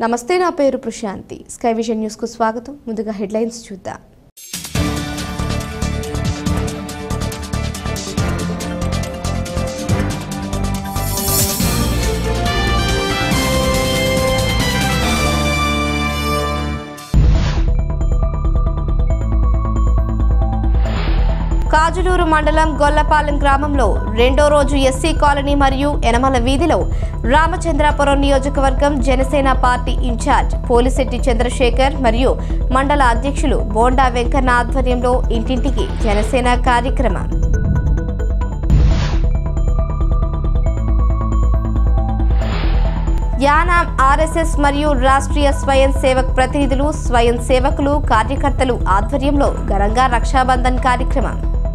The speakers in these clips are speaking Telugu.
నమస్తే నా పేరు ప్రశాంతి స్కై విజన్ న్యూస్ కు స్వాగతం ముందుగా హెడ్లైన్స్ చూద్దాం కాజులూరు మండలం గొల్లపాలెం గ్రామంలో రెండో రోజు ఎస్సీ కాలనీ మరియు యనమల వీధిలో రామచంద్రాపురం నియోజకవర్గం జనసేన పార్టీ ఇన్ఛార్జ్ పోలిశెట్టి చంద్రశేఖర్ మరియు మండల అధ్యక్షులు బోండా వెంకన్న ఆధ్వర్యంలో ఇంటింటికి జనసేన కార్యక్రమం యానాం ఆర్ఎస్ఎస్ మరియు రాష్ట్రీయ స్వయం సేవక్ ప్రతినిధులు స్వయం సేవకులు కార్యకర్తలు ఆధ్వర్యంలో ఘనంగా రక్షాబంధన్ కార్యక్రమం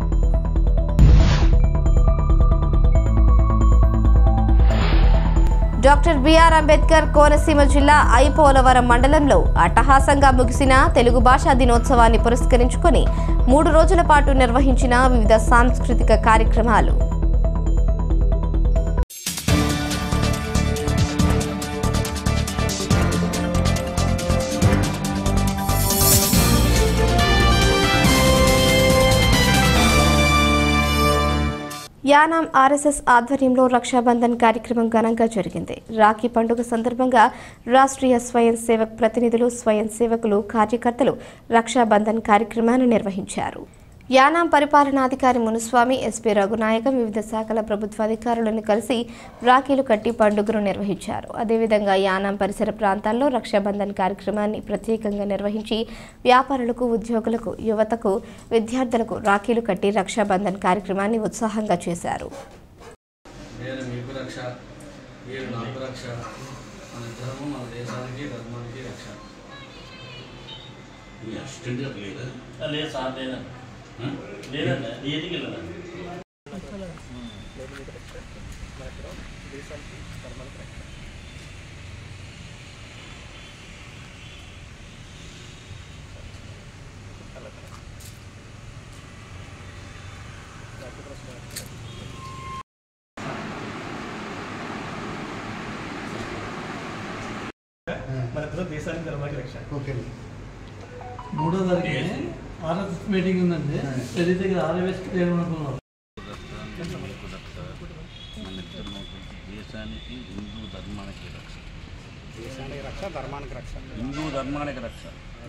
డాక్టర్ బిఆర్ అంబేద్కర్ కోనసీమ జిల్లా ఐపోలవరం మండలంలో అట్టహాసంగా ముగిసిన తెలుగు భాషా దినోత్సవాన్ని పురస్కరించుకొని మూడు రోజుల పాటు నిర్వహించిన వివిధ సాంస్కృతిక కార్యక్రమాలు యానాం ఆర్ఎస్ఎస్ ఆధ్వర్యంలో రక్షాబంధన్ కార్యక్రమం ఘనంగా జరిగింది రాఖీ పండుగ సందర్భంగా రాష్ట్రీయ స్వయం సేవక్ ప్రతినిధులు స్వయం సేవకులు కార్యకర్తలు రక్షాబంధన్ కార్యక్రమాన్ని నిర్వహించారు యానాం పరిపాలనాధికారి మునుస్వామి ఎస్పీ రఘునాయకం వివిధ శాఖల ప్రభుత్వాధికారులను కలిసి రాఖీలు కట్టి పండుగను నిర్వహించారు అదేవిధంగా యానాం పరిసర ప్రాంతాల్లో రక్షాబంధన్ కార్యక్రమాన్ని ప్రత్యేకంగా నిర్వహించి వ్యాపారులకు ఉద్యోగులకు యువతకు విద్యార్థులకు రాఖీలు కట్టి రక్షాబంధన్ కార్యక్రమాన్ని ఉత్సాహంగా చేశారు నేను మీకు రక్ష మీరు నాకు రక్ష మన ఇద్దరము మన దేశానికి ధర్మానికి రక్ష మీ అసిస్టెంట్ గారు లేదా లేదు సార్ లేదండి ఆ? లేదండి ఏదికి వెళ్ళదండి మన దేశానికి ధర్మానికి రక్ష ఓకే మూడో తారీఖు ఆర్ఎస్ఎస్ మీటింగ్ ఉందండి ప్రతి దగ్గర ఆర్ఎస్ అనుకున్నాం మన ఇద్దరు దేశానికి హిందూ ధర్మానికి రక్ష దేశానికి రక్ష ధర్మానికి రక్ష హిందూ ధర్మానికి రక్ష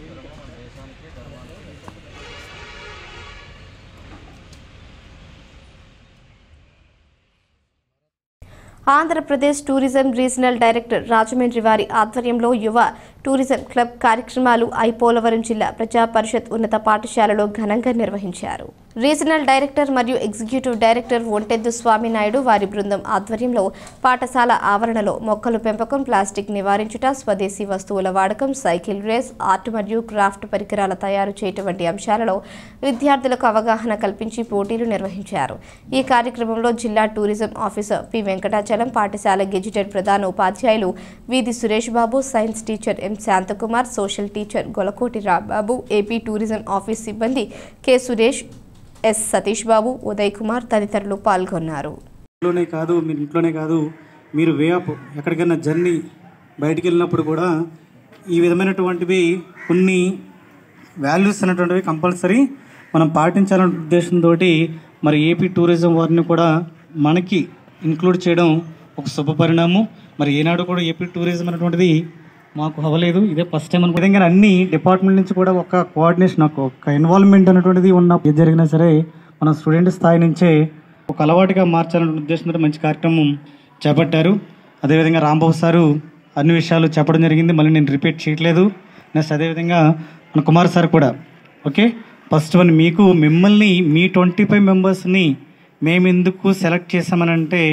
Andhra Pradesh tourism regional director Rajahmundry వారి ఆధ్వర్యంలో యువ టూరిజం క్లబ్ కార్యక్రమాలు ఐపోలవరం జిల్లా ప్రజా పరిషత్ ఉన్నత పాఠశాలలో ఘనంగా నిర్వహించారు రీజనల్ డైరెక్టర్ మరియు ఎగ్జిక్యూటివ్ డైరెక్టర్ ఒంటెద్దు స్వామినాయుడు వారి బృందం ఆధ్వర్యంలో పాఠశాల ఆవరణలో మొక్కలు పెంపకం ప్లాస్టిక్ నివారించుట స్వదేశీ వస్తువుల వాడకం సైకిల్ రేస్ ఆర్ట్ మరియు క్రాఫ్ట్ పరికరాల తయారు చేయటం వంటి అంశాలలో విద్యార్థులకు అవగాహన కల్పించి పోటీలు నిర్వహించారు ఈ కార్యక్రమంలో జిల్లా టూరిజం ఆఫీసర్ పి వెంకటాచలం పాఠశాల గెజిటెడ్ ప్రధాన ఉపాధ్యాయులు వీధి Suresh Babu science teacher M Shanthakumar social teacher Golakoti Rambabu AP tourism office సిబ్బంది కె సురేష్ ఎస్ సతీష్ బాబు ఉదయ్ కుమార్ తదితరులు పాల్గొన్నారు ఇంట్లోనే కాదు మీరు ఇంట్లోనే కాదు మీరు వే ఆఫ్ ఎక్కడికైనా జర్నీ బయటికి వెళ్ళినప్పుడు కూడా ఈ విధమైనటువంటివి కొన్ని వాల్యూస్ అనేటువంటివి కంపల్సరీ మనం పాటించాలనే ఉద్దేశంతో మరి ఏపీ టూరిజం వారిని కూడా మనకి ఇంక్లూడ్ చేయడం ఒక శుభ పరిణామం మరి ఏనాడు కూడా ఏపీ టూరిజం అనేటువంటిది మాకు అవ్వలేదు ఇదే ఫస్ట్ టైం అనుకో విధంగా అన్ని డిపార్ట్మెంట్ నుంచి కూడా ఒక కోఆర్డినేషన్ ఒక ఒక ఇన్వాల్వ్మెంట్ అనేటువంటిది ఉన్న ఏది జరిగినా సరే మన స్టూడెంట్ స్థాయి నుంచే ఒక అలవాటుగా మార్చాలనే ఉద్దేశంతో మంచి కార్యక్రమం చేపట్టారు అదేవిధంగా రాంబాబు సారు అన్ని విషయాలు చెప్పడం జరిగింది మళ్ళీ నేను రిపీట్ చేయట్లేదు నెక్స్ట్ అదేవిధంగా మన కుమార్ సార్ కూడా ఓకే ఫస్ట్ వన్ మీకు మిమ్మల్ని మీ ట్వంటీ ఫైవ్ మెంబర్స్ని మేము ఎందుకు సెలెక్ట్ చేసామనంటే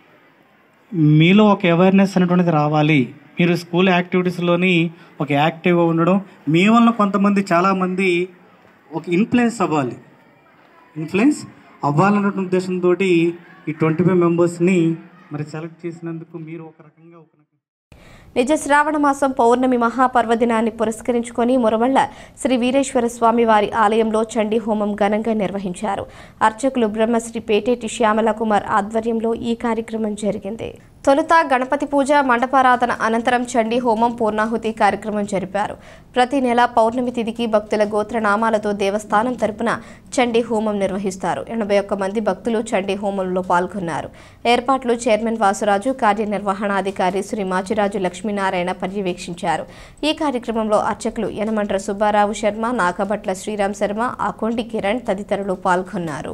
మీలో ఒక అవేర్నెస్ అనేటువంటిది రావాలి మీరు స్కూల్ యాక్టివిటీస్లోని ఒక యాక్టివ్గా ఉండడం మీ వల్ల కొంతమంది చాలామంది ఒక ఇన్ఫ్లుయెన్స్ అవ్వాలి ఇన్ఫ్లుయెన్స్ అవ్వాలన్న ఉద్దేశంతో ఈ ట్వంటీ ఫైవ్ మెంబర్స్ని మరి సెలెక్ట్ చేసినందుకు మీరు ఒక రకంగా ఒక రకంగా నిజ శ్రావణ మాసం పౌర్ణమి మహాపర్వదినాన్ని పురస్కరించుకొని మురవళ్ల శ్రీ వీరేశ్వర స్వామి వారి ఆలయంలో చండీ హోమం ఘనంగా నిర్వహించారు అర్చకులు బ్రహ్మశ్రీ పేటేటి శ్యామల కుమార్ ఆధ్వర్యంలో ఈ కార్యక్రమం జరిగింది తొలుత గణపతి పూజ మండపారాధన అనంతరం చండీ హోమం పూర్ణాహుతి కార్యక్రమం జరిపారు ప్రతి నెల పౌర్ణమి తిథికి భక్తుల గోత్రనామాలతో దేవస్థానం తరపున చండీ హోమం నిర్వహిస్తారు ఎనభై ఒక్క మంది భక్తులు చండీ హోమంలో పాల్గొన్నారు ఏర్పాట్లు చైర్మన్ వాసురాజు కార్యనిర్వహణాధికారి శ్రీ మాచిరాజు లక్ష్మీనారాయణ పర్యవేక్షించారు ఈ కార్యక్రమంలో అర్చకులు యనమండ్ర సుబ్బారావు శర్మ నాగభట్ల శ్రీరామ్ శర్మ ఆకొండి కిరణ్ తదితరులు పాల్గొన్నారు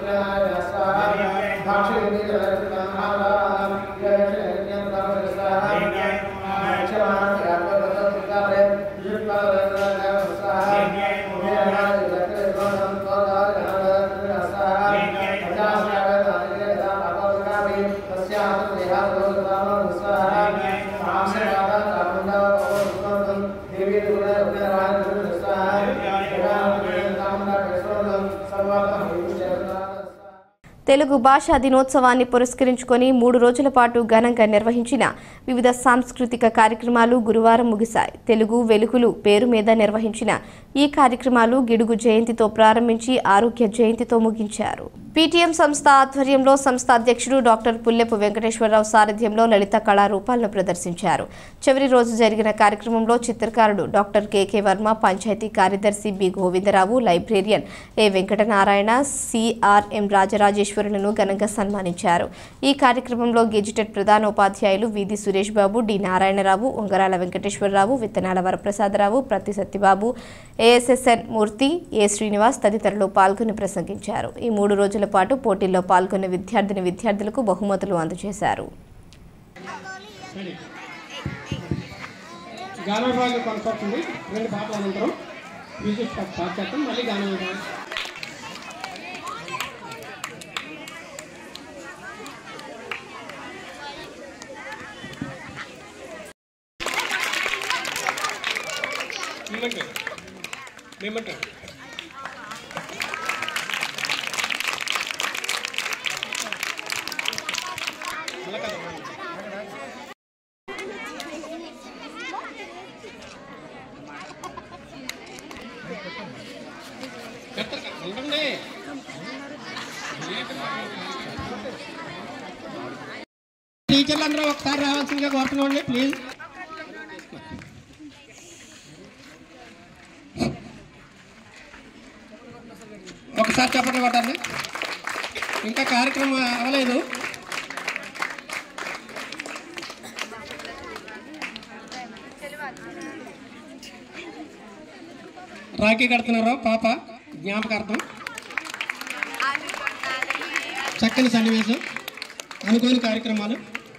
తెలుగు భాషా దినోత్సవాన్ని పురస్కరించుకొని మూడు రోజుల పాటు ఘనంగా నిర్వహించిన వివిధ సాంస్కృతిక కార్యక్రమాలు గురువారం ముగిశాయి తెలుగు వెలుగులు పేరు మీద నిర్వహించిన ఈ కార్యక్రమాలు గిడుగు జయంతితో ప్రారంభించి ఆరోగ్య జయంతితో ముగించారు పీటీఎం సంస్థ ఆధ్వర్యంలో సంస్థ అధ్యక్షుడు డాక్టర్ పుల్లెపు వెంకటేశ్వరరావు సారథ్యంలో లలిత కళారూపాలను ప్రదర్శించారు చివరి రోజు జరిగిన కార్యక్రమంలో చిత్రకారుడు డాక్టర్ కెకే వర్మ పంచాయతీ కార్యదర్శి B Govindarao librarian A Venkatanarayana CRM రాజరాజేశ్వరులను ఘనంగా సన్మానించారు ఈ కార్యక్రమంలో గెజిటెడ్ ప్రధానోపాధ్యాయులు విధి సురేష్ బాబు డి నారాయణరావు ఉంగరాల వెంకటేశ్వరరావు విత్తనాల వరప్రసాదరావు ప్రతి సత్యబాబు ఏఎస్ఎస్ఎన్ మూర్తి ఏ శ్రీనివాస్ తదితరులు పాల్గొని ప్రసంగించారు ఈ మూడు రోజుల పాటు పోటీల్లో పాల్గొన్న విద్యార్థిని విద్యార్థులకు బహుమతులు అందజేశారు గానం వాళ్ళు కొనసాగుతుంది రెండు పాటల అనంతరం మ్యూజిక్ స్టార్ట్ చేస్తాం మళ్ళీ గానం విభాగం. మిమ్మల్ని మిమ్మల్ని అలా కాదు. ఉండండి టీచర్లు అందరూ ఒకసారి రావాల్సిందిగా కోరుతున్నాండి ప్లీజ్ ఒకసారి చెప్పండి కొట్టండి ఇంకా కార్యక్రమం అవ్వలేదు రాఖీ కడుతున్నారు పాప జ్ఞాపకార్థం చక్కని సన్నివేశం అనుకోని కార్యక్రమాలు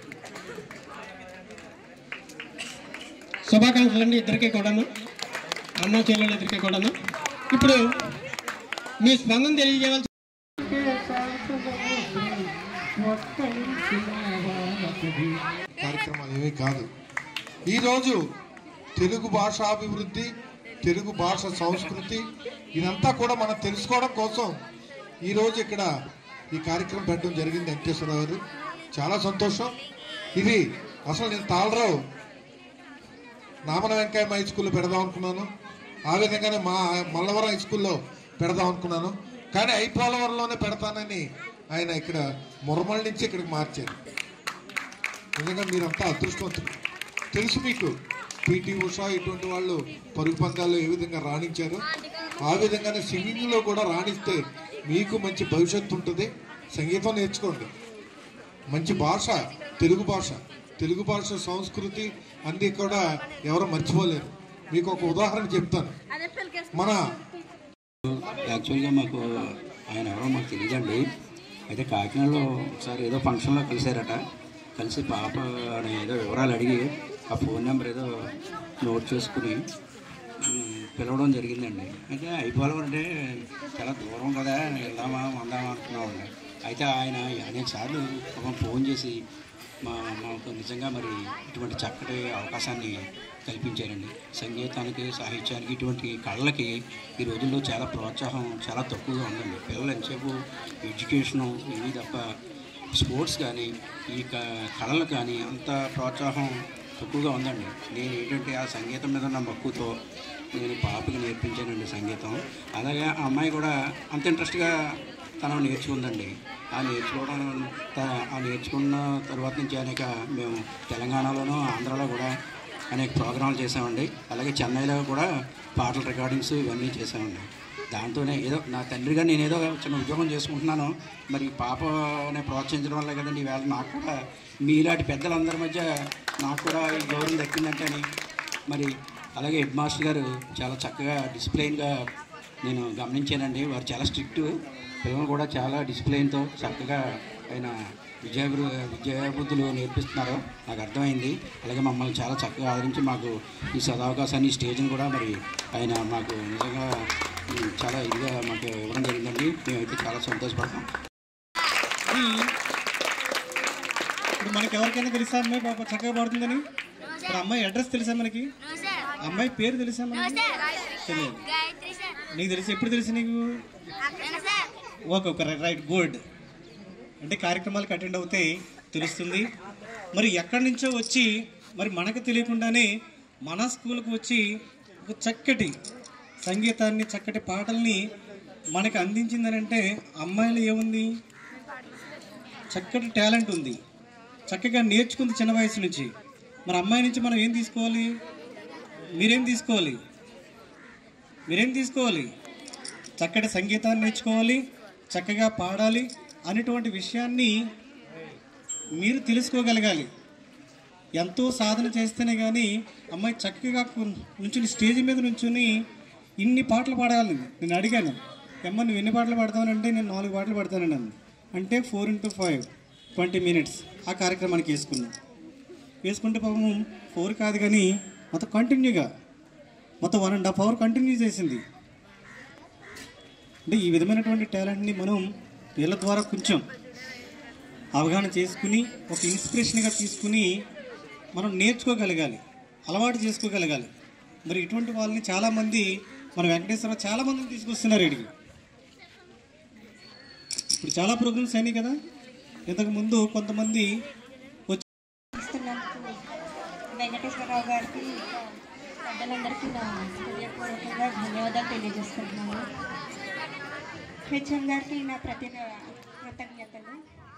శుభాకాంక్షలు అండి ఇద్దరికీ కూడాను అన్న చెల్లెలు ఇద్దరికీ కూడాను ఇప్పుడు మీ స్పందన తెలియజేయవలసి కార్యక్రమాలు ఏమీ కాదు ఈరోజు తెలుగు భాషాభివృద్ధి తెలుగు భాష సంస్కృతి ఇదంతా కూడా మనం తెలుసుకోవడం కోసం ఈరోజు ఇక్కడ ఈ కార్యక్రమం పెట్టడం జరిగింది వెంకటేశ్వరరావు గారు చాలా సంతోషం ఇది అసలు నేను తాళరావు నామన వెంకయ్య హై స్కూల్లో పెడదాం అనుకున్నాను ఆ విధంగానే మా మల్లవరం హై స్కూల్లో పెడదాం అనుకున్నాను కానీ ఐపోలవరంలోనే పెడతానని ఆయన ఇక్కడ మురమల నుంచి ఇక్కడికి మార్చారు నిజంగా మీరంతా అదృష్టవంతులు తెలుసు మీకు పిటి ఉషా ఇటువంటి వాళ్ళు పరుగు పందాల్లో ఏ విధంగా రాణించారు ఆ విధంగానే సింగింగ్లో కూడా రాణిస్తే మీకు మంచి భవిష్యత్తు ఉంటుంది సంగీతం నేర్చుకోండి మంచి భాష తెలుగు భాష తెలుగు భాష సంస్కృతి అన్నీ కూడా ఎవరు మర్చిపోలేరు మీకు ఒక ఉదాహరణ చెప్తాను మన యాక్చువల్గా మాకు ఆయన ఎవరో మాకు తెలియదండి అయితే కాకినాడలో ఒకసారి ఏదో ఫంక్షన్లో కలిశారట కలిసి పాప అని ఏదో వివరాలు అడిగి ఆ ఫోన్ నెంబర్ ఏదో నోట్ చేసుకుని ఉమ్, పిలవడం జరిగిందండి అయితే అయిపోవడం అంటే చాలా దూరం కదా వెళ్దామా వందామా అనుకున్నామండి అయితే ఆయన అనేక సార్లు పాపం ఫోన్ చేసి మా మాకు నిజంగా మరి ఇటువంటి చక్కటి అవకాశాన్ని కల్పించారండి సంగీతానికి సాహిత్యానికి ఇటువంటి కళలకి ఈ రోజుల్లో చాలా ప్రోత్సాహం చాలా తక్కువగా ఉందండి పిల్లలు ఎంతసేపు ఎడ్యుకేషను ఇవి తప్ప స్పోర్ట్స్ కానీ ఈ క- కళలు కానీ అంత ప్రోత్సాహం తక్కువగా ఉందండి నేను ఏంటంటే ఆ సంగీతం మీద ఉన్న మక్కువతో నేను పాపకి నేర్పించానండి సంగీతం అలాగే ఆ అమ్మాయి కూడా అంత ఇంట్రెస్ట్గా తను నేర్చుకుందండి ఆ నేర్చుకోవడం త- ఆ నేర్చుకున్న తర్వాత నుంచి అనేక మేము తెలంగాణలోనూ ఆంధ్రాలో కూడా అనేక ప్రోగ్రాంలు చేసామండి అలాగే చెన్నైలో కూడా పాటల రికార్డింగ్స్ ఇవన్నీ చేసామండి దాంతోనే ఏదో నా తండ్రిగా నేను ఏదో చిన్న ఉద్యోగం చేసుకుంటున్నాను మరి పాపని ప్రోత్సహించడం వల్ల కదండి ఈవేళ నాకు కూడా మీలాంటి పెద్దలందరి మధ్య నాకు కూడా ఈ గౌరవం దక్కిందంటే అని మరి అలాగే హెడ్ మాస్టర్ గారు చాలా చక్కగా డిసిప్లైన్గా నేను గమనించానండి వారు చాలా స్ట్రిక్ట్ పిల్లలు కూడా చాలా డిసిప్లైన్తో చక్కగా ఆయన విద్యా విద్యాబుద్ధులు నేర్పిస్తున్నారు నాకు అర్థమైంది అలాగే మమ్మల్ని చాలా చక్కగా ఆదరించి మాకు ఈ సదావకాశాన్ని ఈ స్టేజ్ని కూడా మరి ఆయన మాకు నిజంగా ఉమ్, చాలా ఇదిగా మాకు ఇవ్వడం జరిగిందండి మేమైతే చాలా సంతోషపడతాం ఇప్పుడు మనకి ఎవరికైనా తెలుసా అమ్మాయి పాప చక్కగా పడుతుందని ఇప్పుడు అమ్మాయి అడ్రస్ తెలుసా మనకి అమ్మాయి పేరు తెలుసా మనకి తెలియదు నీకు తెలుసు ఎప్పుడు తెలుసు నీకు ఓకే ఓకే రైట్ గుడ్ అంటే కార్యక్రమాలకు అటెండ్ అవుతే తెలుస్తుంది మరి ఎక్కడి నుంచో వచ్చి మరి మనకు తెలియకుండానే మన స్కూల్కి వచ్చి ఒక చక్కటి సంగీతాన్ని చక్కటి పాటల్ని మనకి అందించిందని అంటే అమ్మాయిలు ఏముంది చక్కటి టాలెంట్ ఉంది చక్కగా నేర్చుకుంది చిన్న వయసు నుంచి మరి అమ్మాయి నుంచి మనం ఏం తీసుకోవాలి మీరేం తీసుకోవాలి మీరేం తీసుకోవాలి చక్కటి సంగీతాన్ని నేర్చుకోవాలి చక్కగా పాడాలి అనేటువంటి విషయాన్ని మీరు తెలుసుకోగలగాలి ఎంతో సాధన చేస్తేనే కానీ అమ్మాయి చక్కగా నుంచుని స్టేజ్ మీద నుంచుని ఇన్ని పాటలు పాడాలి నేను అడిగాను ఎమ్మ నువ్వు ఎన్ని పాటలు పాడతానంటే నేను నాలుగు పాటలు పాడతానండి అంది అంటే four into five twenty minutes ఆ కార్యక్రమానికి వేసుకున్నాం వేసుకుంటే పాపం ఫోర్ కాదు కానీ మొత్తం కంటిన్యూగా మొత్తం one and half hour continue చేసింది అంటే ఈ విధమైనటువంటి టాలెంట్ని మనం వీళ్ళ ద్వారా కొంచెం అవగాహన చేసుకుని ఒక ఇన్స్పిరేషన్గా తీసుకుని మనం నేర్చుకోగలగాలి అలవాటు చేసుకోగలగాలి మరి ఇటువంటి వాళ్ళని చాలామంది మన వెంకటేశ్వర చాలా మందిని తీసుకొస్తున్నారు ఇక్కడికి ఇప్పుడు చాలా ప్రోగ్రామ్స్ అయినాయి కదా ఇంతకు ముందు కొంతమంది వచ్చి ఇస్తున్నందుకు వెంకటేశ్వరరావు గారికి పెద్దలందరికీ నా హృదయపూర్వకంగా ధన్యవాదాలు తెలియజేస్తున్నాను హెచ్ఎం గారికి నా ప్రతి కృతజ్ఞతలు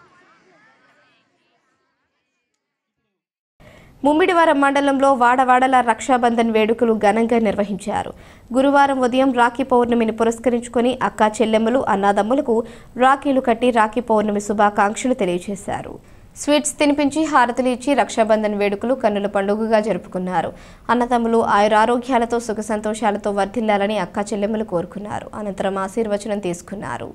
ముమ్మిడివారం మండలంలో వాడవాడల రక్షాబంధన్ వేడుకలు ఘనంగా నిర్వహించారు గురువారం ఉదయం రాఖీ పౌర్ణమిని పురస్కరించుకొని అక్కా చెల్లెమ్మలు అన్నాదమ్ములకు రాఖీలు కట్టి రాఖీ పౌర్ణమి శుభాకాంక్షలు తెలియజేశారు స్వీట్స్ తినిపించి హారతులు ఇచ్చి రక్షాబంధన్ వేడుకలు కన్నుల పండుగగా జరుపుకున్నారు అన్నదమ్ములు ఆయురారోగ్యాలతో సుఖ సంతోషాలతో వర్ధిల్లాలని అక్కా చెల్లెమ్మలు కోరుకున్నారు అనంతరం ఆశీర్వచనం తీసుకున్నారు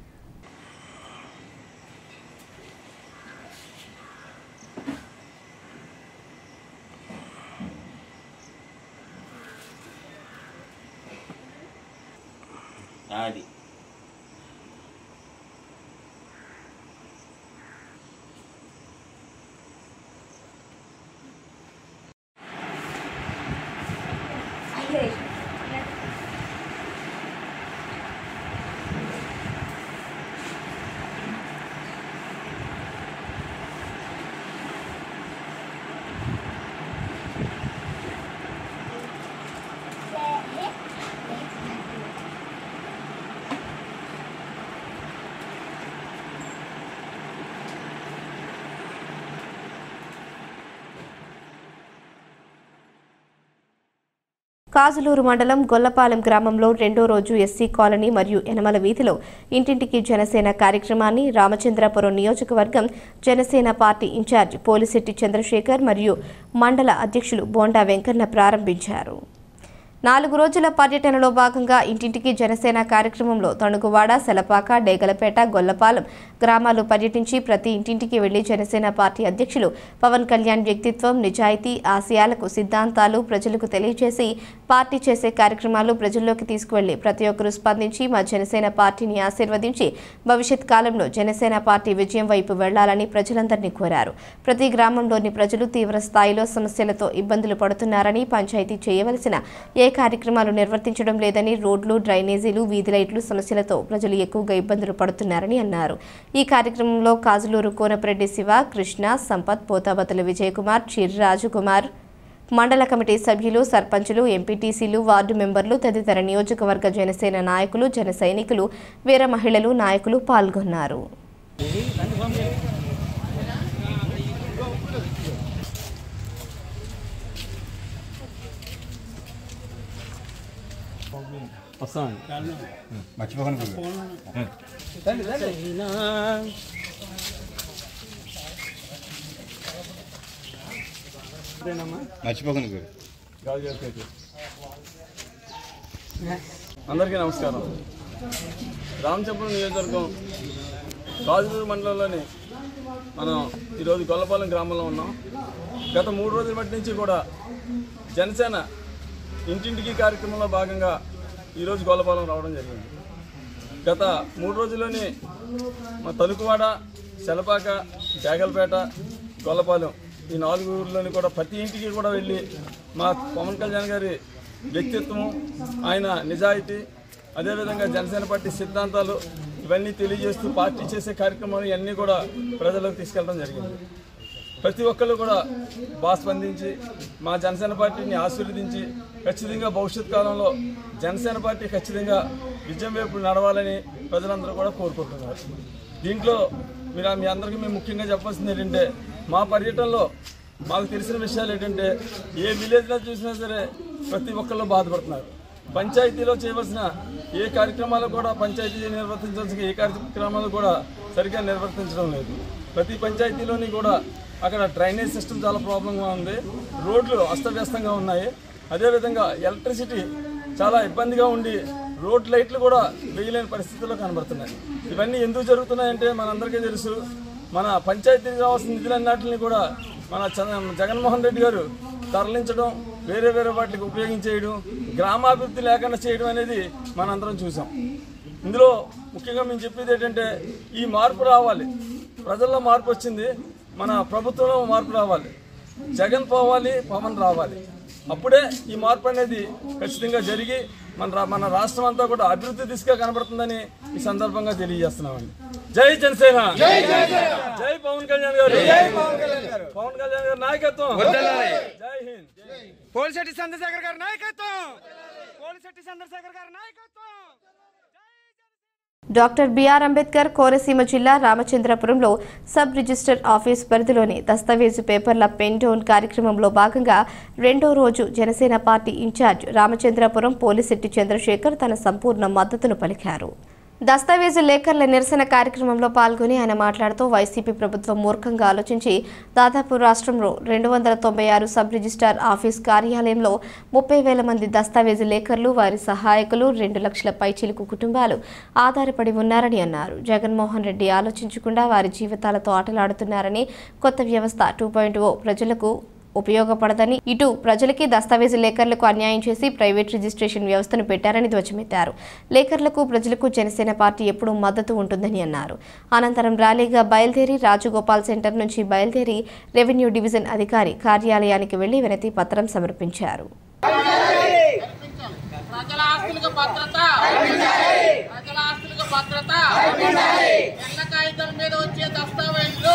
అది కాజులూరు మండలం గొల్లపాలెం గ్రామంలో రెండో రోజు ఎస్సీ కాలనీ మరియు యనమల వీధిలో ఇంటింటికి జనసేన కార్యక్రమాన్ని రామచంద్రాపురం నియోజకవర్గం జనసేన పార్టీ ఇన్ఛార్జ్ పోలిశెట్టి చంద్రశేఖర్ మరియు మండల అధ్యక్షులు బోండా వెంకన్న ప్రారంభించారు నాలుగు రోజుల పర్యటనలో భాగంగా ఇంటింటికి జనసేన కార్యక్రమంలో తణుకువాడ సెలపాక డేగలపేట గొల్లపాలెం గ్రామాలు పర్యటించి ప్రతి ఇంటింటికి వెళ్లి జనసేన పార్టీ అధ్యక్షులు పవన్ కళ్యాణ్ వ్యక్తిత్వం నిజాయితీ ఆశయాలకు సిద్ధాంతాలు ప్రజలకు తెలియజేసి పార్టీ చేసే కార్యక్రమాలు ప్రజల్లోకి తీసుకువెళ్లి ప్రతి ఒక్కరూ స్పందించి మా జనసేన పార్టీని ఆశీర్వదించి భవిష్యత్ కాలంలో జనసేన పార్టీ విజయం వైపు వెళ్లాలని ప్రజలందరినీ కోరారు ప్రతి గ్రామంలోని ప్రజలు తీవ్ర స్థాయిలో సమస్యలతో ఇబ్బందులు పడుతున్నారని పంచాయతీ చేయవలసిన ఏ కార్యక్రమాలు నిర్వర్తించడం లేదని రోడ్లు డ్రైనేజీలు వీధి లైట్లు సమస్యలతో ప్రజలు ఎక్కువగా ఇబ్బందులు పడుతున్నారని అన్నారు ఈ కార్యక్రమంలో కాజులూరు కోనపరెడ్డి శివ కృష్ణ సంపత్ పోతాబతుల విజయకుమార్ చిర్రాజు కుమార్ మండల కమిటీ సభ్యులు సర్పంచులు ఎంపీటీసీలు వార్డు మెంబర్లు తదితర నియోజకవర్గ జనసేన నాయకులు జన సైనికులు వీర మహిళలు నాయకులు పాల్గొన్నారు అందరికీ నమస్కారం రామచంపురం నియోజకవర్గం కాజులూరు మండలంలోని మనం ఈరోజు గొల్లపాలెం గ్రామంలో ఉన్నాం గత మూడు రోజుల మట్టి నుంచి కూడా జనసేన ఇంటింటికి కార్యక్రమంలో భాగంగా ఈరోజు గొల్లపాలెం రావడం జరిగింది గత మూడు రోజుల్లోనే మా తలుకువాడ సెలపాక జాగల్పేట గొల్లపాలెం ఈ నాలుగు ఊర్లోని కూడా ప్రతి ఇంటికి కూడా వెళ్ళి మా పవన్ కళ్యాణ్ గారి వ్యక్తిత్వం ఆయన నిజాయితీ అదేవిధంగా జనసేన పార్టీ సిద్ధాంతాలు ఇవన్నీ తెలియజేస్తూ పార్టీ చేసే కార్యక్రమాలు ఇవన్నీ కూడా ప్రజలకు తీసుకెళ్ళడం జరిగింది ప్రతి ఒక్కళ్ళు కూడా బాగా స్పందించి మా జనసేన పార్టీని ఆశీర్వదించి ఖచ్చితంగా భవిష్యత్ కాలంలో జనసేన పార్టీ ఖచ్చితంగా విజయం వైపు నడవాలని ప్రజలందరూ కూడా కోరుకుంటున్నారు దీంట్లో మీరు మీ అందరికీ మేము ముఖ్యంగా చెప్పాల్సింది ఏంటంటే మా పర్యటనలో మాకు తెలిసిన విషయాలు ఏంటంటే ఏ విలేజ్లో చూసినా సరే ప్రతి ఒక్కళ్ళు బాధపడుతున్నారు పంచాయతీలో చేయవలసిన ఏ కార్యక్రమాలు కూడా పంచాయతీ నిర్వర్తించాల్సిన ఏ కార్యక్రమాలు కూడా సరిగ్గా నిర్వర్తించడం లేదు ప్రతి పంచాయతీలోని కూడా అక్కడ డ్రైనేజ్ సిస్టమ్ చాలా ప్రాబ్లంగా ఉంది రోడ్లు అస్తవ్యస్తంగా ఉన్నాయి అదేవిధంగా ఎలక్ట్రిసిటీ చాలా ఇబ్బందిగా ఉండి రోడ్ లైట్లు కూడా వేయలేని పరిస్థితుల్లో కనబడుతున్నాయి ఇవన్నీ ఎందుకు జరుగుతున్నాయంటే మనందరికీ తెలుసు మన పంచాయతీకి రావాల్సిన నిధులన్నింటినీ కూడా మన చంద్ర- జగన్మోహన్ రెడ్డి గారు తరలించడం వేరే వేరే వాటికి ఉపయోగించేయడం గ్రామాభివృద్ధి లేకుండా చేయడం అనేది మనందరం చూసాం ఇందులో ముఖ్యంగా మేము చెప్పేది ఏంటంటే ఈ మార్పు రావాలి ప్రజల్లో మార్పు వచ్చింది మన ప్రభుత్వంలో మార్పు రావాలి జగన్ పోవాలి పవన్ రావాలి అప్పుడే ఈ మార్పు అనేది ఖచ్చితంగా జరిగి మన రా- మన రాష్ట్రం అంతా కూడా అభివృద్ధి దిశగా కనబడుతుందని ఈ సందర్భంగా తెలియజేస్తున్నామండి జై జనసేన జై పవన్ కళ్యాణ్ గారు పవన్ కళ్యాణ్ గారి నాయకత్వం జై హింద్ పోలిశెట్టి చంద్రశేఖర్ గారి నాయకత్వం పోలిశెట్టి చంద్రశేఖర్ గారి నాయకత్వం డాక్టర్ బిఆర్ అంబేద్కర్ కోనసీమ జిల్లా రామచంద్రపురంలో సబ్ రిజిస్టర్ ఆఫీస్ పరిధిలోని దస్తావేజు పేపర్ల పెన్ డౌన్ కార్యక్రమంలో భాగంగా రెండో రోజు జనసేన పార్టీ ఇన్ఛార్జ్ రామచంద్రపురం పోలిశెట్టి చంద్రశేఖర్ తన సంపూర్ణ మద్దతును పలికారు దస్తావేజు లేఖర్ల నిరసన కార్యక్రమంలో పాల్గొని ఆయన మాట్లాడుతూ వైసీపీ ప్రభుత్వం మూర్ఖంగా ఆలోచించి దాదాపు రాష్ట్రంలో రెండు వందల తొంభై ఆరు సబ్ రిజిస్టార్ ఆఫీస్ కార్యాలయంలో ముప్పై వేల మంది దస్తావేజు లేఖర్లు వారి సహాయకులు రెండు లక్షల పైచిలుకు కుటుంబాలు ఆధారపడి ఉన్నారని అన్నారు జగన్మోహన్ రెడ్డి ఆలోచించకుండా వారి జీవితాలతో ఆటలాడుతున్నారని కొత్త వ్యవస్థ టూ పాయింట్ ఓ ప్రజలకు ఉపయోగపడదని ఇటు ప్రజలకి దస్తావేజు లేఖర్లకు అన్యాయం చేసి ప్రైవేట్ రిజిస్ట్రేషన్ వ్యవస్థను పెట్టారని ధ్వజమెత్తారు లేఖర్లకు ప్రజలకు జనసేన పార్టీ ఎప్పుడూ మద్దతు ఉంటుందని అన్నారు అనంతరం ర్యాలీగా బయలుదేరి రాజగోపాల్ సెంటర్ నుంచి బయలుదేరి రెవెన్యూ డివిజన్ అధికారి కార్యాలయానికి వెళ్లి వినతి పత్రం సమర్పించారు ప్రజల ఆస్తులకు భద్రత ప్రజల ఆస్తులకు భద్రత తెల్ల కాగితం మీద వచ్చే దస్తావేజులు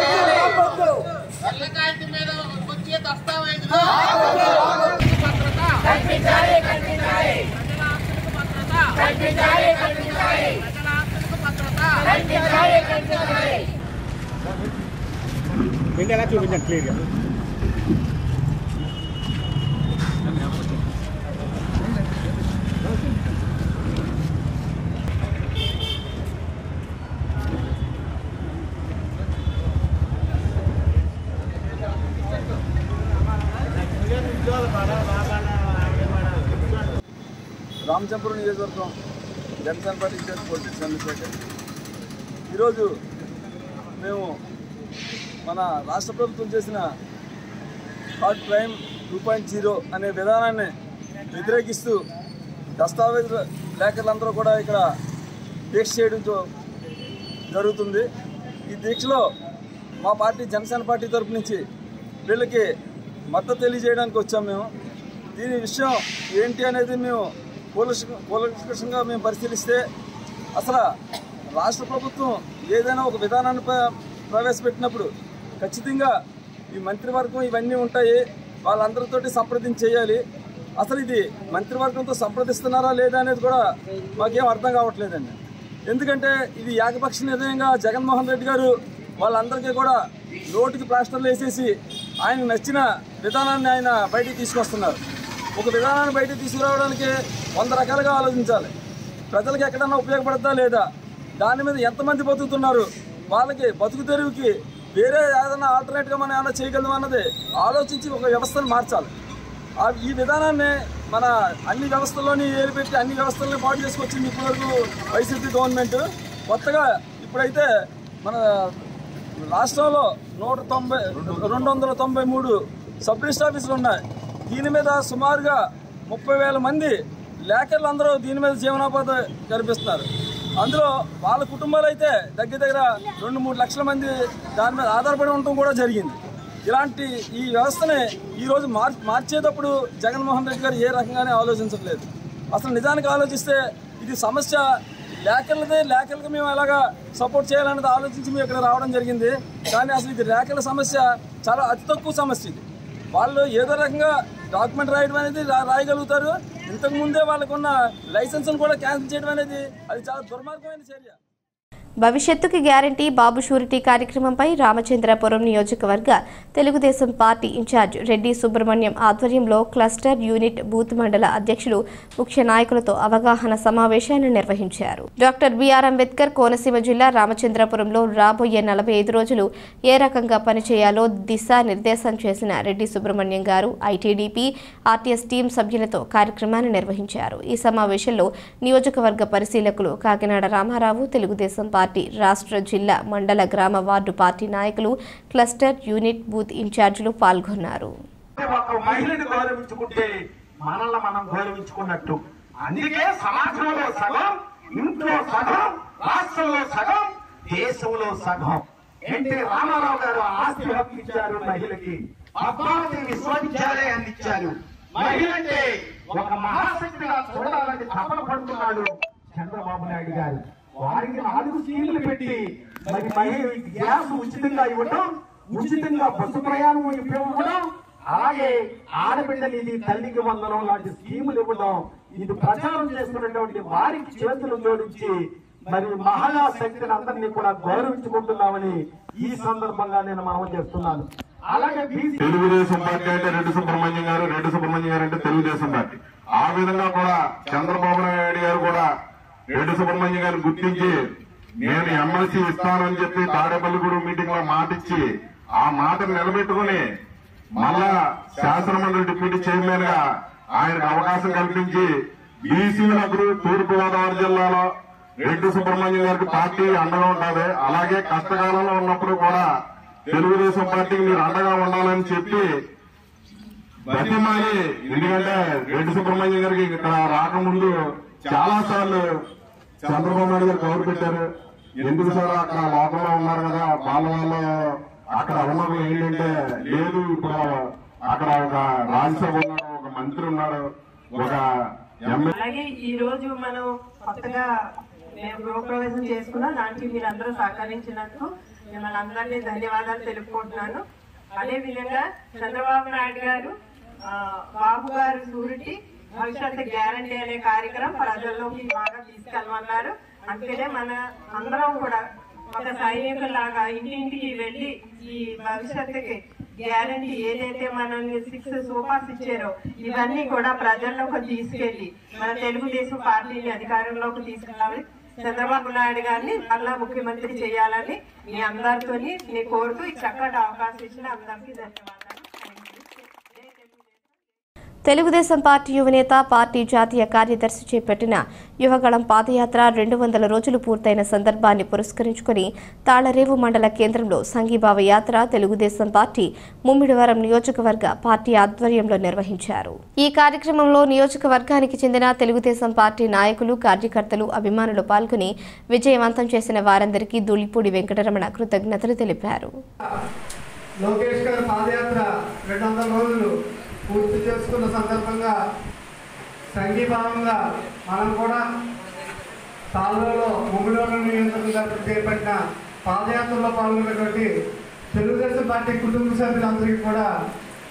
తెల్ల కాగితం మీద వచ్చే దస్తావేజులు భద్రత ప్రజల ఆస్తులకు భద్రత ప్రజల ఆస్తులకు భద్రత ఎలా చూపించండి క్లియర్గా రామచంపురం నియోజకవర్గం జనసేన పార్టీ ఇన్ఛార్జ్ పొలిటిక్స్ చంద్రశేఖర్ ఈరోజు మేము మన రాష్ట్ర ప్రభుత్వం చేసిన hard crime two point zero అనే విధానాన్ని వ్యతిరేకిస్తూ దస్తావేజు లేఖలందరూ కూడా ఇక్కడ దీక్ష చేయడం జో- జరుగుతుంది ఈ దీక్షలో మా పార్టీ జనసేన పార్టీ తరపు నుంచి వీళ్ళకి మద్దతు తెలియజేయడానికి వచ్చాం మేము దీని విషయం ఏంటి అనేది మేము కూలక్ష కూలక్షంగా మేము పరిశీలిస్తే అసలు రాష్ట్ర ప్రభుత్వం ఏదైనా ఒక విధానాన్ని ప్ర- ప్రవేశపెట్టినప్పుడు ఖచ్చితంగా ఈ మంత్రివర్గం ఇవన్నీ ఉంటాయి వాళ్ళందరితోటి సంప్రదించి చేయాలి అసలు ఇది మంత్రివర్గంతో సంప్రదిస్తున్నారా లేదా అనేది కూడా మాకేం అర్థం కావట్లేదండి ఎందుకంటే ఇది ఏకపక్ష నిర్ణయంగా జగన్మోహన్ రెడ్డి గారు వాళ్ళందరికీ కూడా నోటికి ప్లాస్టర్లు వేసేసి ఆయన నచ్చిన విధానాన్ని ఆయన బయటికి తీసుకొస్తున్నారు ఒక విధానాన్ని బయటికి తీసుకురావడానికి వంద రకాలుగా ఆలోచించాలి ప్రజలకు ఎక్కడన్నా ఉపయోగపడతా లేదా దాని మీద ఎంతమంది బతుకుతున్నారు వాళ్ళకి బతుకు తెరువుకి వేరే ఏదైనా ఆల్టర్నేట్గా మనం ఏమైనా చేయగలము అన్నది ఆలోచించి ఒక వ్యవస్థను మార్చాలి ఆ ఈ విధానాన్ని మన అన్ని వ్యవస్థల్లోని ఏరిపెట్టి అన్ని వ్యవస్థలని పాటు చేసుకొచ్చింది ఇప్పటివరకు వైసీపీ గవర్నమెంట్ కొత్తగా ఇప్పుడైతే మన రాష్ట్రంలో నూట తొంభై రెండు వందల తొంభై మూడు సబ్ రిజిస్టర్ ఆఫీసులు ఉన్నాయి దీని మీద సుమారుగా ముప్పై వేల మంది లేఖర్లు అందరూ దీని మీద జీవనోపాధి కల్పిస్తున్నారు అందులో వాళ్ళ కుటుంబాలు అయితే దగ్గర దగ్గర రెండు మూడు లక్షల మంది దాని మీద ఆధారపడి ఉండటం కూడా జరిగింది ఇలాంటి ఈ వ్యవస్థని ఈరోజు మార్ మార్చేటప్పుడు జగన్మోహన్ రెడ్డి గారు ఏ రకంగానే ఆలోచించట్లేదు అసలు నిజానికి ఆలోచిస్తే ఇది సమస్య లేఖలదే లేఖలకు మేము ఎలాగా సపోర్ట్ చేయాలన్నది ఆలోచించి మేము ఇక్కడ రావడం జరిగింది కానీ అసలు ఇది రేఖల సమస్య చాలా అతి తక్కువ సమస్య ఇది వాళ్ళు ఏదో రకంగా డాక్యుమెంట్ రాయడం అనేది రా- రాయగలుగుతారు ఇంతకు ముందే వాళ్ళకున్న లైసెన్స్ను కూడా క్యాన్సిల్ చేయడం అనేది అది చాలా దుర్మార్గమైన చర్య భవిష్యత్తుకి గ్యారంటీ బాబు షూరిటీ కార్యక్రమంపై రామచంద్రపురం నియోజకవర్గ తెలుగుదేశం పార్టీ ఇన్ఛార్జ్ రెడ్డి సుబ్రహ్మణ్యం ఆధ్వర్యంలో క్లస్టర్ యూనిట్ బూత్ మండల అధ్యక్షులు ముఖ్య నాయకులతో అవగాహన సమావేశాన్ని నిర్వహించారు డాక్టర్ బిఆర్ అంబేద్కర్ కోనసీమ జిల్లా రామచంద్రపురంలో రాబోయే నలభై ఐదు రోజులు ఏ రకంగా పనిచేయాలో దిశా నిర్దేశం చేసిన రెడ్డి సుబ్రహ్మణ్యం గారు ఐటీడీపీ ఆర్టీఎస్ టీం సభ్యులతో కార్యక్రమాన్ని నిర్వహించారు ఈ సమావేశంలో నియోజకవర్గ పరిశీలకులు కాకినాడ రామారావు తెలుగుదేశం పార్టీ రాష్ట్ర జిల్లా మండల గ్రామ వార్డు పార్టీ నాయకులు క్లస్టర్ యూనిట్ బూత్ ఇన్ఛార్జీలు పాల్గొన్నారు ఒక మహిళని గౌరవించుకుంటే మనల్ని మనం గౌరవించుకున్నట్టు అందుకే సమాజంలో సగం ఇంట్లో సగం రాష్ట్రంలో సగం దేశంలో సగం ఎన్టీ రామారావు గారు ఆస్తి హక్కు ఇచ్చారు మహిళకి పద్మావతి విశ్వవిద్యాలయాన్ని ఇచ్చారు మహిళ అంటే ఒక మహాశక్తిగా చూడాలని తపన పడుతున్నాడు చంద్రబాబు నాయుడు గారు వారికి నాలుగు స్కీములు పెట్టి మరి మహిళ గ్యాస్ ఉచితంగా ఇవ్వడం ఉచితంగా బస్సు ప్రయాణం ఇవ్వడం అలాగే ఆడబిడ్డలు ఇది తల్లికి వందనం లాంటి స్కీములు ఇవ్వడం ఇది ప్రచారం చేస్తున్నటువంటి వారికి చేతులు జోడించి మరి మహిళా శక్తిని అందరినీ కూడా గౌరవించుకుంటున్నామని ఈ సందర్భంగా నేను మనం చేస్తున్నాను అలాగే బీసీ తెలుగుదేశం పార్టీ అంటే రెడ్డి సుబ్రహ్మణ్యం గారు రెడ్డి సుబ్రహ్మణ్యం గారు అంటే తెలుగుదేశం పార్టీ ఆ విధంగా కూడా చంద్రబాబు నాయుడు గారు కూడా రెడ్డి సుబ్రహ్మణ్యం గారిని గుర్తించి నేను ఎమ్మెల్సీ ఇస్తానని చెప్పి తాడేపల్లిగూడు మీటింగ్ లో మాట ఇచ్చి ఆ మాటను నిలబెట్టుకుని మళ్ళా శాసనమండలి డిప్యూటీ చైర్మన్ గా ఆయనకు అవకాశం కల్పించి బీసీలకు తూర్పు గోదావరి జిల్లాలో రెడ్డి సుబ్రహ్మణ్యం గారికి పార్టీ అండగా ఉంటుంది అలాగే కష్టకాలంలో ఉన్నప్పుడు కూడా తెలుగుదేశం పార్టీకి మీరు అండగా ఉండాలని చెప్పి బతిమాలి ఎందుకంటే రెడ్డి సుబ్రహ్మణ్యం గారికి ఇక్కడ రాకముందు చాలా సార్లు చంద్రబాబు నాయుడు గారు కవర్ పెట్టారు ఎందుకు సార్ అక్కడ లోకంలో ఉన్నారు కదా వాళ్ళ వాళ్ళు అక్కడ ఉన్నది ఏంటంటే లేదు ఇప్పుడు అక్కడ ఒక రాజ్యసభ ఉన్నాడు ఒక మంత్రి ఉన్నాడు ఒక ఎమ్మెల్యే అలాగే ఈ రోజు మనం కొత్తగా మేము గృహప్రవేశం చేసుకున్నాం దానికి మీరందరూ సహకరించినందుకు మిమ్మల్ని అందరినీ ధన్యవాదాలు తెలుపుకుంటున్నాను అదే విధంగా చంద్రబాబు నాయుడు గారు ఆ, బాబు గారు సూరిటీ భవిష్యత్తు గ్యారంటీ అనే కార్యక్రమం ప్రజల్లోకి బాగా తీసుకెళ్ళమన్నారు అందుకనే మన అందరం కూడా ఒక సైనికులాగా ఇంటింటికి వెళ్ళి ఈ భవిష్యత్తుకి గ్యారంటీ ఏదైతే మనల్ని సిక్స్ సూపర్స్ ఇచ్చారో ఇవన్నీ కూడా ప్రజల్లోకి తీసుకెళ్లి మన తెలుగుదేశం పార్టీని అధికారంలోకి తీసుకురావాలి చంద్రబాబు నాయుడు గారిని మళ్ళా ముఖ్యమంత్రి చేయాలని మీ అందరితోని నేను కోరుతూ ఈ చక్కటి అవకాశం ఇచ్చిన అందరికీ ధన్యవాదాలు తెలుగుదేశం పార్టీ యువనేత పార్టీ జాతీయ కార్యదర్శి చేపట్టిన యువగళం పాదయాత్ర రెండు వందల రోజులు పూర్తయిన సందర్భాన్ని పురస్కరించుకుని తాళరేవు మండల కేంద్రంలో సంఘీభావ యాత్ర తెలుగుదేశం పార్టీ ముమ్మిడివరం నియోజకవర్గ పార్టీ ఆధ్వర్యంలో నిర్వహించారు ఈ కార్యక్రమంలో నియోజకవర్గానికి చెందిన తెలుగుదేశం పార్టీ నాయకులు కార్యకర్తలు అభిమానులు పాల్గొని విజయవంతం చేసిన వారందరికీ ధూళిపూడి వెంకటరమణ కృతజ్ఞతలు తెలిపారు లోకేష్ గారి పాదయాత్ర రెండు వందల రోజులు పూర్తి చేసుకున్న సందర్భంగా సంఘీభావంగా మనం కూడా తాళ్ళలో ముగ్గులోని నియోజకవర్గం చేపట్టిన పాదయాత్రలో పాల్గొన్నటువంటి తెలుగుదేశం పార్టీ కుటుంబ సభ్యులందరికీ కూడా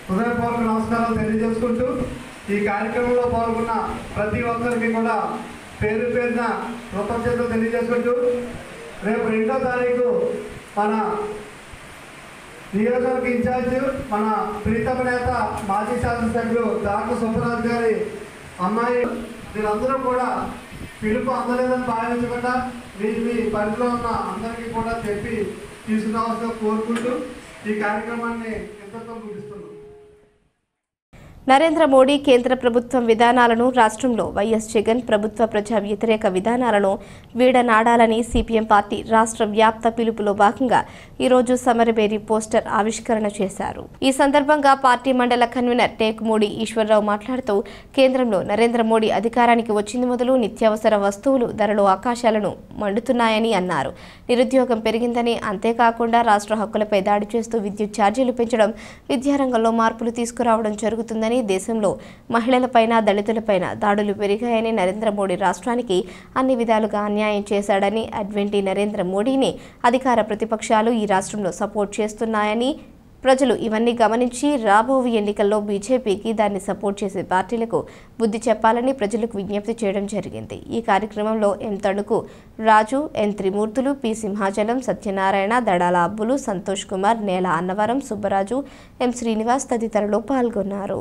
హృదయపూర్వక నమస్కారాలు తెలియజేసుకుంటూ ఈ కార్యక్రమంలో పాల్గొన్న ప్రతి ఒక్కరికి కూడా పేరు పేరున కృతజ్ఞతలు తెలియజేసుకుంటూ రేపు రెండో తారీఖు మన నియోజకవర్గ ఇన్ఛార్జ్ మన ప్రీతమ నేత మాజీ శాసనసభ్యులు డాక్టర్ సుబ్బరాజు గారి అమ్మాయి వీళ్ళందరూ కూడా పిలుపు అందలేదని భావించకుండా మీ మీ పరిధిలో ఉన్న అందరికీ కూడా చెప్పి తీసుకురావాల్సిన కోరుకుంటూ ఈ కార్యక్రమాన్ని ఇంతతో ముగిస్తున్నాం నరేంద్ర మోడీ కేంద్ర ప్రభుత్వం విధానాలను రాష్ట్రంలో వైఎస్ జగన్ ప్రభుత్వ ప్రజా వ్యతిరేక విధానాలను వీడనాడాలని సిపిఎం పార్టీ రాష్ట్ర వ్యాప్త పిలుపులో భాగంగా ఈరోజు సమరబేరి పోస్టర్ ఆవిష్కరణ చేశారు ఈ సందర్భంగా పార్టీ మండల కన్వీనర్ టేకుమూడి ఈశ్వరరావు మాట్లాడుతూ కేంద్రంలో నరేంద్ర మోడీ అధికారానికి వచ్చింది మొదలు నిత్యావసర వస్తువులు ధరలు ఆకాశాలను మండుతున్నాయని అన్నారు నిరుద్యోగం పెరిగిందని అంతేకాకుండా రాష్ట్ర హక్కులపై దాడి చేస్తూ విద్యుత్ ఛార్జీలు పెంచడం విద్యారంగంలో మార్పులు తీసుకురావడం జరుగుతుందని దేశంలో మహిళలపైన దళితులపైన దాడులు పెరిగాయని నరేంద్ర మోడీ రాష్ట్రానికి అన్ని విధాలుగా అన్యాయం చేశాడని అడ్వెంటీ నరేంద్ర మోడీని అధికార ప్రతిపక్షాలు ఈ రాష్ట్రంలో సపోర్ట్ చేస్తున్నాయని ప్రజలు ఇవన్నీ గమనించి రాబోవు ఎన్నికల్లో బీజేపీకి దాన్ని సపోర్ట్ చేసే పార్టీలకు బుద్ధి చెప్పాలని ప్రజలకు విజ్ఞప్తి చేయడం జరిగింది ఈ కార్యక్రమంలో M Tanuku Raju N Trimurthulu P Simhachalam Satyanarayana Dadala Abbulu Santosh Kumar Nela Annavaram Subbaraju ఎం శ్రీనివాస్ తదితరులు పాల్గొన్నారు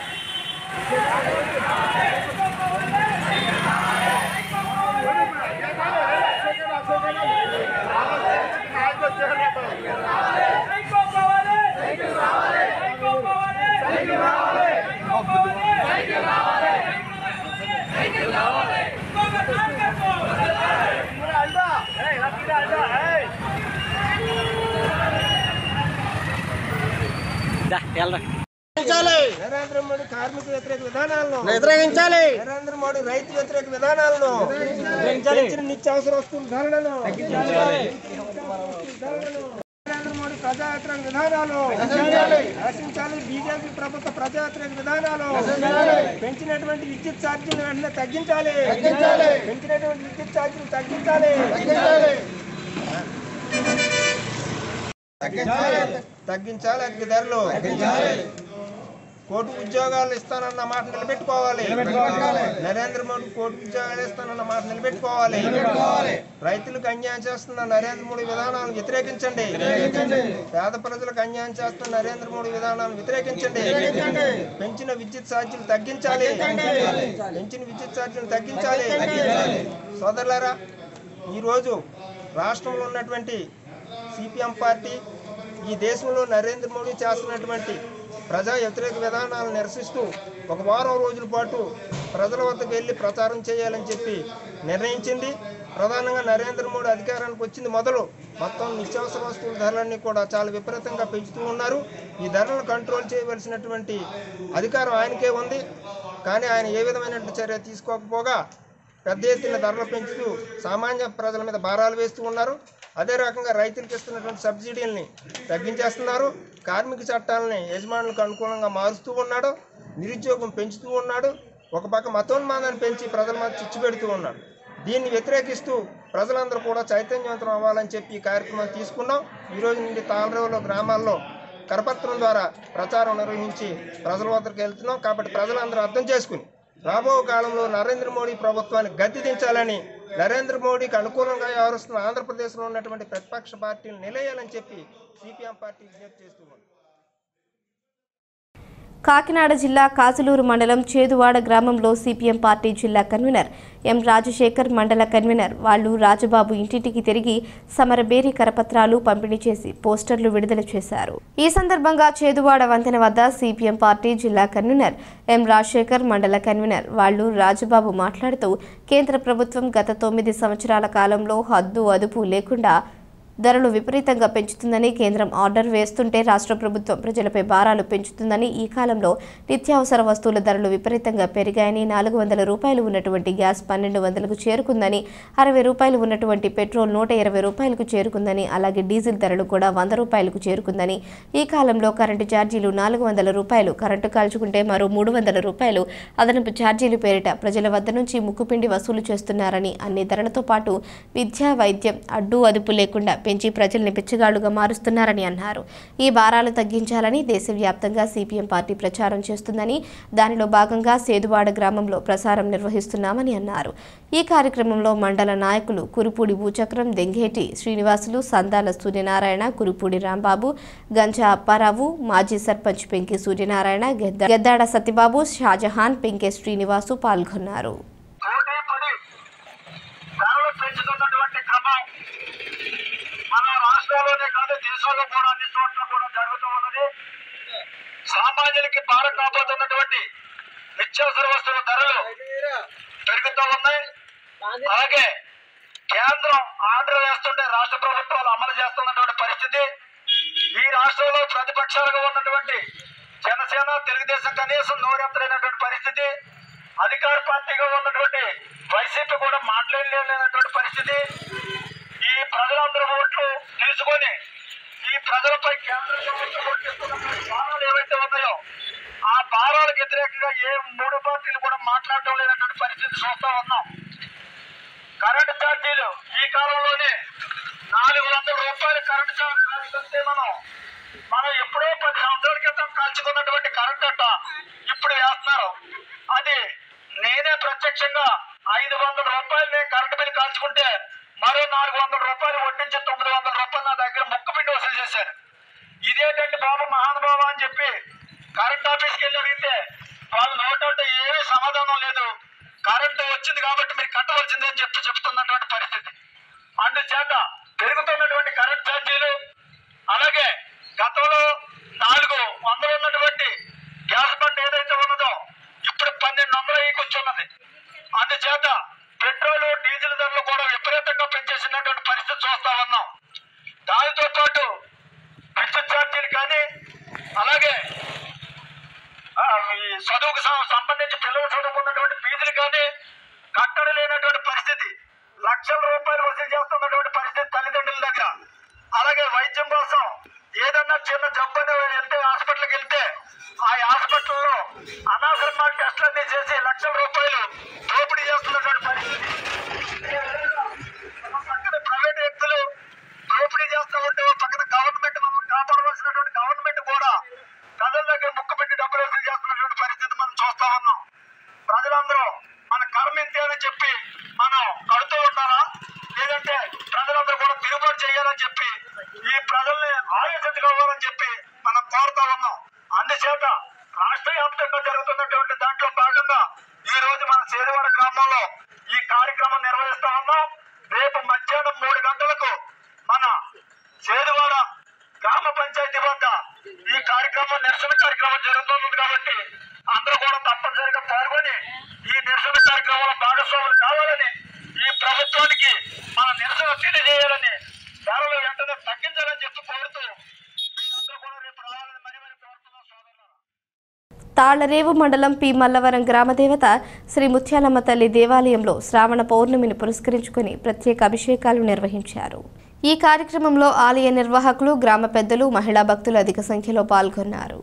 నరేంద్ర మోడీ కార్మిక వ్యతిరేక విధానాలను వ్యతిరేకించాలి నరేంద్ర మోడీ రైతు వ్యతిరేక విధానాలను పెంచిన నిత్యావసర వస్తువుల ధరలను నరేంద్ర మోడీ ప్రజా వ్యతిరేక విధానాలు రక్షించాలి బీజేపీ ప్రభుత్వ ప్రజా వ్యతిరేక విధానాలు పెంచినటువంటి విద్యుత్ ఛార్జీలు వెంటనే తగ్గించాలి పెంచినటువంటి విద్యుత్ ఛార్జీలు తగ్గించాలి తగ్గించాలి అగ్గి ధరలు కోటి ఉద్యోగాలు ఇస్తానన్న మాట నిలబెట్టుకోవాలి నరేంద్ర మోడీ కోటి ఉద్యోగాలు ఇస్తానన్న మాట నిలబెట్టుకోవాలి రైతులకు అన్యాయం చేస్తున్న నరేంద్ర మోడీ విధానాలను వ్యతిరేకించండి పేద ప్రజలకు అన్యాయం చేస్తున్న నరేంద్ర మోడీ విధానాలను వ్యతిరేకించండి పెంచిన విద్యుత్ ఛార్జీలు తగ్గించాలి పెంచిన విద్యుత్ ఛార్జీలు తగ్గించాలి సోదరులారా ఈరోజు రాష్ట్రంలో ఉన్నటువంటి సిపిఎం పార్టీ ఈ దేశంలో నరేంద్ర మోడీ చేస్తున్నటువంటి ప్రజా వ్యతిరేక విధానాలను నిరసిస్తూ ఒక వారం రోజుల పాటు ప్రజల వద్దకు వెళ్ళి ప్రచారం చేయాలని చెప్పి నిర్ణయించింది ప్రధానంగా నరేంద్ర మోడీ అధికారానికి వచ్చింది మొదలు మొత్తం నిత్యావసర వస్తువుల ధరలన్నీ కూడా చాలా విపరీతంగా పెంచుతూ ఉన్నారు ఈ ధరలను కంట్రోల్ చేయవలసినటువంటి అధికారం ఆయనకే ఉంది కానీ ఆయన ఏ విధమైన చర్య తీసుకోకపోగా పెద్ద ఎత్తున ధరలు పెంచుతూ సామాన్య ప్రజల మీద భారాలు వేస్తూ ఉన్నారు అదే రకంగా రైతులకు ఇస్తున్నటువంటి సబ్సిడీలని తగ్గించేస్తున్నారు కార్మిక చట్టాలని యజమానులకు అనుకూలంగా మారుస్తూ ఉన్నాడు నిరుద్యోగం పెంచుతూ ఉన్నాడు ఒక పక్క మతోన్మాదాన్ని పెంచి ప్రజల మధ్య చిచ్చు పెడుతూ ఉన్నాడు దీన్ని వ్యతిరేకిస్తూ ప్రజలందరూ కూడా చైతన్యవంతం అవ్వాలని చెప్పి ఈ కార్యక్రమం తీసుకున్నాం ఈ రోజు నుండి తాళరేవులో గ్రామాల్లో కరపత్రం ద్వారా ప్రచారం నిర్వహించి ప్రజల వద్దకు వెళ్తున్నాం కాబట్టి ప్రజలందరూ అర్థం చేసుకుని రాబో కాలంలో నరేంద్ర మోడీ ప్రభుత్వాన్ని గద్దె దించాలని నరేంద్ర మోడీకి అనుకూలంగా వ్యవహరిస్తున్న ఆంధ్రప్రదేశ్లో ఉన్నటువంటి ప్రతిపక్ష పార్టీలు నిలయాలని చెప్పి సిపిఎం పార్టీ విజ్ఞప్తి చేస్తూ ఉంది కాకినాడ జిల్లా కాసులూరు మండలం చేదువాడ గ్రామంలో సిపిఎం పార్టీ జిల్లా కన్వీనర్ ఎం రాజశేఖర్ మండల కన్వీనర్ వాళ్ళు రాజబాబు ఇంటింటికి తిరిగి సమరబేరి కరపత్రాలు పంపిణీ చేసి పోస్టర్లు విడుదల చేశారు ఈ సందర్భంగా చేదువాడ వంతెన వద్ద సిపిఎం పార్టీ జిల్లా కన్వీనర్ ఎం రాజశేఖర్ మండల కన్వీనర్ వాళ్ళు రాజబాబు మాట్లాడుతూ కేంద్ర ప్రభుత్వం గత తొమ్మిది సంవత్సరాల కాలంలో హద్దు అదుపు లేకుండా ధరలు విపరీతంగా పెంచుతుందని కేంద్రం ఆర్డర్ వేస్తుంటే రాష్ట్ర ప్రభుత్వం ప్రజలపై భారాలు పెంచుతుందని ఈ కాలంలో నిత్యావసర వస్తువుల ధరలు విపరీతంగా పెరిగాయని నాలుగు వందల రూపాయలు ఉన్నటువంటి గ్యాస్ పన్నెండు వందలకు చేరుకుందని అరవై రూపాయలు ఉన్నటువంటి పెట్రోల్ నూట ఇరవై రూపాయలకు చేరుకుందని అలాగే డీజిల్ ధరలు కూడా వంద రూపాయలకు చేరుకుందని ఈ కాలంలో కరెంటు ఛార్జీలు నాలుగు వందల రూపాయలు కరెంటు కాల్చుకుంటే మరో మూడు వందల రూపాయలు అదనపు ఛార్జీలు పేరిట ప్రజల వద్ద నుంచి ముక్కుపిండి వసూలు చేస్తున్నారని అన్ని ధరలతో పాటు విద్యా వైద్యం అడ్డు అదుపు లేకుండా పెంచి ప్రజల్ని బిచ్చగాళ్లుగా మారుస్తున్నారని అన్నారు ఈ భారాలు తగ్గించాలని దేశవ్యాప్తంగా సిపిఎం పార్టీ ప్రచారం చేస్తుందని దానిలో భాగంగా సేదువాడ గ్రామంలో ప్రసారం నిర్వహిస్తున్నామని అన్నారు ఈ కార్యక్రమంలో మండల నాయకులు కురుపూడి భూచక్రం దెంగేటి శ్రీనివాసులు సందాల సూర్యనారాయణ కురుపూడి రాంబాబు గంజా అప్పారావు మాజీ సర్పంచ్ పెంకి సూర్యనారాయణ గెద్ద- గెద్దాడ సత్యబాబు షాజహాన్ పెంకే శ్రీనివాసు పాల్గొన్నారు ధరలు పెంచుతున్నటువంటి క్రమం మన రాష్ట్రంలోనే కాదు దేశంలో కూడా అన్ని చోట్ల కూడా జరుగుతూ ఉన్నది సామాన్యులకి భారం కాబోతున్నటువంటి నిత్యావసర వస్తువుల ధరలు పెరుగుతూ ఉన్నాయి అలాగే కేంద్రం ఆర్డర్ వేస్తుంటే రాష్ట్ర ప్రభుత్వాలు అమలు చేస్తున్నటువంటి పరిస్థితి ఈ రాష్ట్రంలో ప్రతిపక్షాలుగా ఉన్నటువంటి జనసేన తెలుగుదేశం కనీసం నోరెత్తలేనటువంటి పరిస్థితి అధికార పార్టీగా ఉన్నటువంటి వైసీపీ కూడా మాట్లాడలేనటువంటి పరిస్థితి ఈ ప్రజలందరూ ఓట్లు తీసుకొని ఈ ప్రజలపై కేంద్ర ప్రభుత్వం ఓట్లేస్తున్నటువంటి భారాలు ఏవైతే ఉన్నాయో ఆ భారాలకు వ్యతిరేకంగా ఏ మూడు పార్టీలు కూడా మాట్లాడటం లేనటువంటి పరిస్థితి చూస్తా ఉన్నాం కరెంటు ఛార్జీలు ఈ కాలంలోనే నాలుగు వందల రూపాయలు కరెంటు ఛార్జ్ కాల్చుకుంటే మనం మనం ఎప్పుడో పది సంవత్సరాల క్రితం కాల్చుకున్నటువంటి కరెంట్ అట్ట ఇప్పుడు వేస్తున్నారు అది నేనే ప్రత్యక్షంగా ఐదు వందల రూపాయలు నేను కరెంటు బిల్లు కాల్చుకుంటే మరో నాలుగు వందల రూపాయలు వడ్డించి తొమ్మిది వందల రూపాయలు నా దగ్గర ముక్కు పిండి వసూలు చేశారు ఇదేంటండి బాబు మహానుభావ అని చెప్పి కరెంట్ ఆఫీస్కి వెళ్ళి అడిగితే వాళ్ళు నోటంటే ఏమీ సమాధానం లేదు కరెంటు వచ్చింది కాబట్టి మీరు కట్టవలసిందే అని చెప్పి చెప్తున్నటువంటి పరిస్థితి అందుచేత పెరుగుతున్నటువంటి కరెంట్ ఛార్జీలు అలాగే గతంలో నాలుగు వందలు ఉన్నటువంటి గ్యాస్ బండ్ ఏదైతే ఉన్నదో ఇప్పుడు పన్నెండు వందలు అయ్యి కూర్చున్నది అందుచేత పెట్రోల్ డీజిల్ ధరలు కూడా విపరీతంగా పెంచేసినటువంటి పరిస్థితి చూస్తా ఉన్నాం దానితో పాటు విద్యుత్ ఛార్జీలు కానీ అలాగే ఆ, ఈ చదువుకు సం- సంబంధించి పిల్లలు చదువుకున్నటువంటి ఫీజులు కానీ కట్టడం లేనటువంటి పరిస్థితి లక్షల రూపాయలు వసూలు చేస్తున్నటువంటి పరిస్థితి తల్లిదండ్రుల దగ్గర అలాగే వైద్యం కోసం ఏదన్నా చిన్న జబ్బు వెళ్తే హాస్పిటల్కి వెళ్తే ఆ హాస్పిటల్లో అనవసరమైన టెస్టులన్నీ చేసి లక్షల రూపాయలు దోపిడీ చేస్తున్నటువంటి పరిస్థితి ఒక పక్కన ప్రైవేట్ వ్యక్తులు దోపిడీ చేస్తూ ఉంటే ఒక పక్కన గవర్నమెంట్ మనం కాపాడవలసినటువంటి గవర్నమెంట్ కూడా ప్రజల దగ్గర ముక్కు పెట్టి డబ్బులు వసూలు చేస్తున్నటువంటి పరిస్థితి మనం చూస్తా ఉన్నాం ప్రజలందరూ మన కర్మ ఇంతే అని చెప్పి మనం కడుతూ ఉంటారా లేదంటే ప్రజలందరూ కూడా తిరుగుబాటు చేయాలని చెప్పి ఈ ప్రజల్ని ఆలోచించుకోవాలని చెప్పి మనం కోరుతా ఉన్నాం అందుచేత రాష్ట్ర వ్యాప్తంగా జరుగుతున్నటువంటి దాంట్లో భాగంగా ఈ రోజు మన చేరువాడ గ్రామంలో ఈ కార్యక్రమం నిర్వహిస్తా ఉన్నాం రేపు మధ్యాహ్నం మూడు గంటలకు మన చేరువాడ గ్రామ పంచాయతీ వద్ద ఈ కార్యక్రమం నిరసన కార్యక్రమం జరుగుతుంది కాబట్టి అందరూ కూడా తప్పనిసరిగా పాల్గొని ఈ నిరసన కార్యక్రమంలో భాగస్వాములు కావాలని ఈ ప్రభుత్వానికి మన నిరసన తెలియజేయాలని ధరలు వెంటనే తగ్గించాలని చెప్పి కోరుతూ మీరందరూ కూడా రేపు రావాలని మరి మరి కోరుతున్నాం సోదరులారా. తాళ్లరేవు మండలం పి మల్లవరం గ్రామదేవత శ్రీ ముత్యాలమ్మ తల్లి దేవాలయంలో శ్రావణ పౌర్ణమిని పురస్కరించుకుని ప్రత్యేక అభిషేకాలు నిర్వహించారు ఈ కార్యక్రమంలో ఆలయ నిర్వాహకులు గ్రామ పెద్దలు మహిళా భక్తులు అధిక సంఖ్యలో పాల్గొన్నారు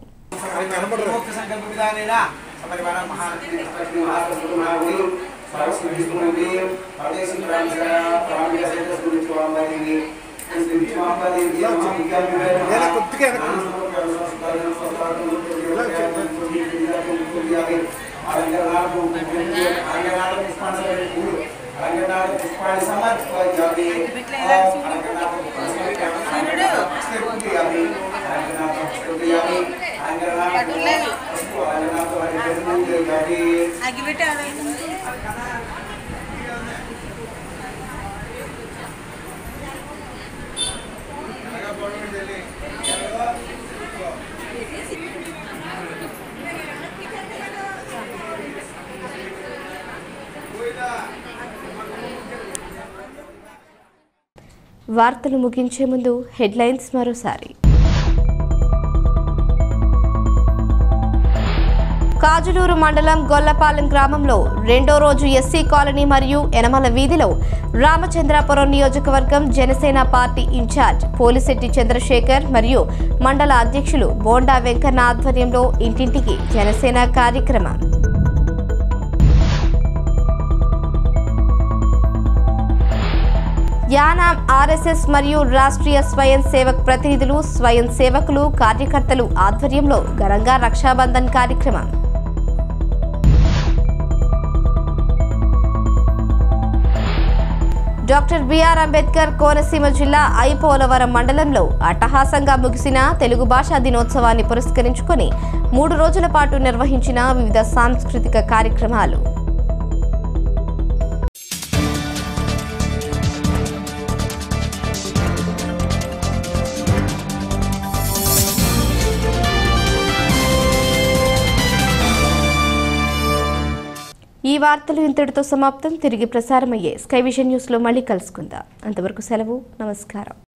వార్తలు ముగించే ముందు హెడ్లైన్స్ మరోసారి కాజులూరు మండలం గొల్లపాలెం గ్రామంలో రెండో రోజు ఎస్సీ కాలనీ మరియు యనమల వీధిలో రామచంద్రాపురం నియోజకవర్గం జనసేన పార్టీ ఇన్ఛార్జ్ పోలిశెట్టి చంద్రశేఖర్ మరియు మండల అధ్యక్షులు బోండా వెంకన్న ఆధ్వర్యంలో ఇంటింటికి జనసేన కార్యక్రమం యానాం ఆర్ఎస్ఎస్ మరియు రాష్ట్రీయ స్వయం సేవక్ ప్రతినిధులు స్వయం సేవకులు కార్యకర్తలు ఆధ్వర్యంలో ఘనంగా రక్షాబంధన్ కార్యక్రమం డాక్టర్ బిఆర్ అంబేద్కర్ కోనసీమ జిల్లా ఐపోలవరం మండలంలో అట్టహాసంగా ముగిసిన తెలుగు భాషా దినోత్సవాన్ని పురస్కరించుకొని మూడు రోజుల పాటు నిర్వహించిన వివిధ సాంస్కృతిక కార్యక్రమాలు ఈ వార్తలు ఇంతటితో సమాప్తం తిరిగి ప్రసారమయ్యే స్కై విజన్ న్యూస్లో మళ్ళీ కలుసుకుందాం అంతవరకు సెలవు నమస్కారం